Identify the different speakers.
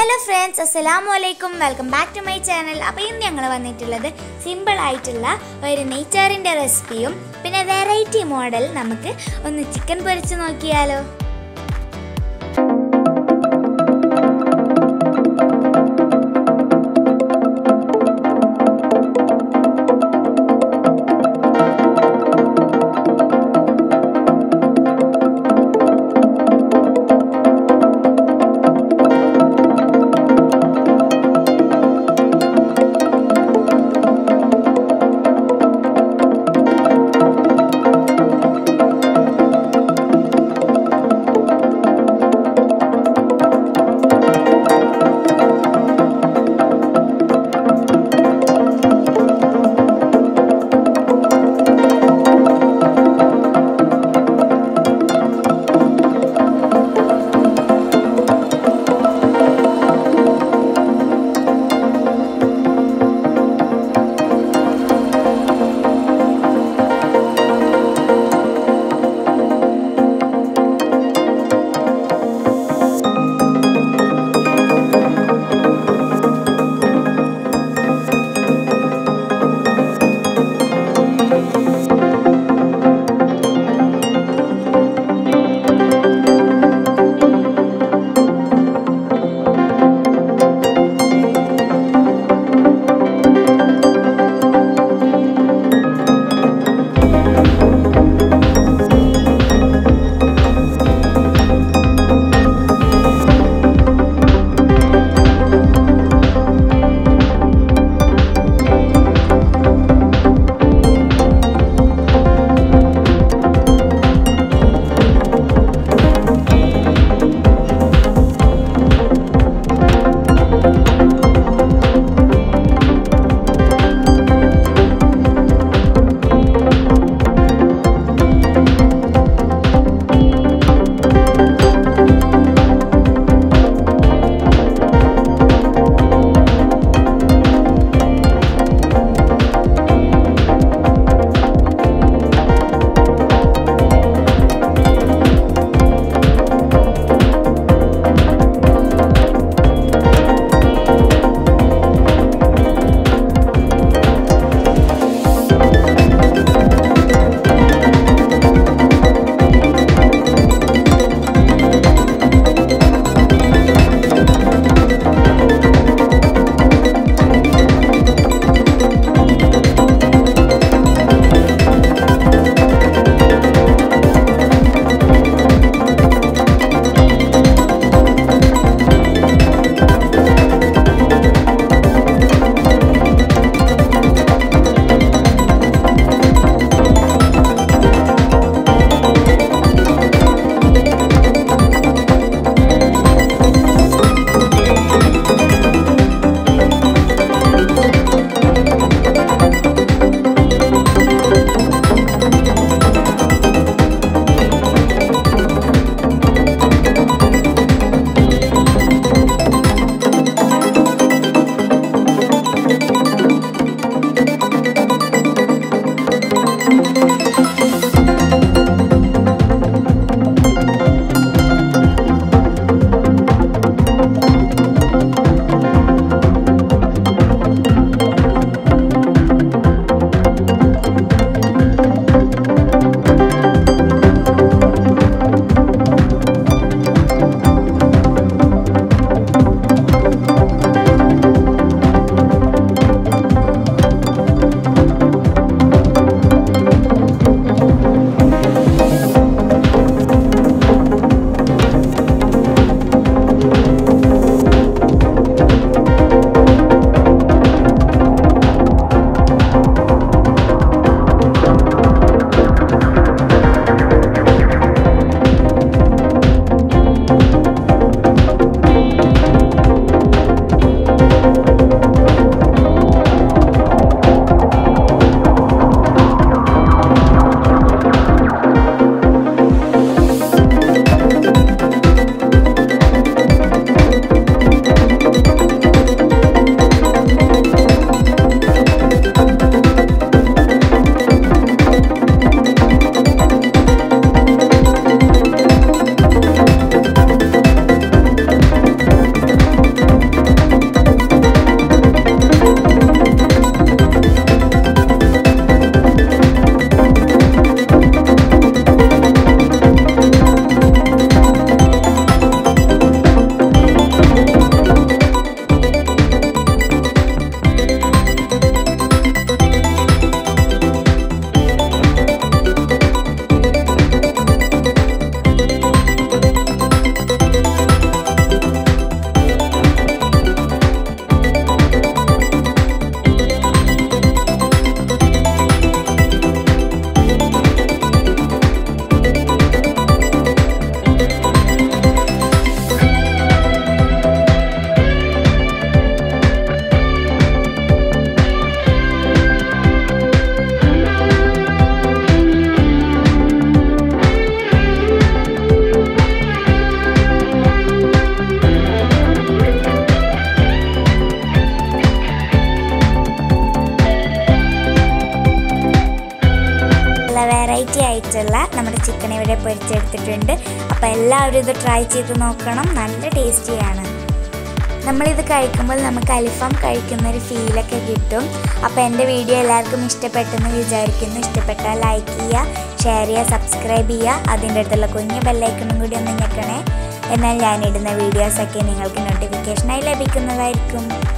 Speaker 1: hello friends അസ്സലാമു അലൈക്കും welcome back to my channel അപ്പോൾ ഇന്ന് ഞങ്ങൾ വന്നിട്ടുള്ളത് സിമ്പിൾ ആയിട്ടുള്ള ഒരു നെയ്ച്ചോറിൻ്റെ റെസിപ്പിയും പിന്നെ വെറൈറ്റി മോഡൽ നമുക്ക് ഒന്ന് ചിക്കൻ പൊരിച്ച് നോക്കിയാലോ വെറൈറ്റി ആയിട്ടുള്ള നമ്മുടെ ചിക്കൻ ഇവിടെ പൊരിച്ചെടുത്തിട്ടുണ്ട് അപ്പോൾ എല്ലാവരും ഇത് ട്രൈ ചെയ്ത് നോക്കണം നല്ല ടേസ്റ്റിയാണ് നമ്മളിത് കഴിക്കുമ്പോൾ നമുക്ക് അൽഫാം കഴിക്കുന്ന ഒരു ഫീലൊക്കെ കിട്ടും അപ്പോൾ എൻ്റെ വീഡിയോ എല്ലാവർക്കും ഇഷ്ടപ്പെട്ടെന്ന് വിചാരിക്കുന്നു ഇഷ്ടപ്പെട്ടാൽ ലൈക്ക് ചെയ്യുക ഷെയർ ചെയ്യുക സബ്സ്ക്രൈബ് ചെയ്യുക അതിൻ്റെ അടുത്തുള്ള കുഞ്ഞു ബെല്ലൈക്കണും കൂടി ഒന്ന് ഞെക്കണേ എന്നാൽ ഞാനിടുന്ന വീഡിയോസൊക്കെ നിങ്ങൾക്ക് നോട്ടിഫിക്കേഷനായി ലഭിക്കുന്നതായിരിക്കും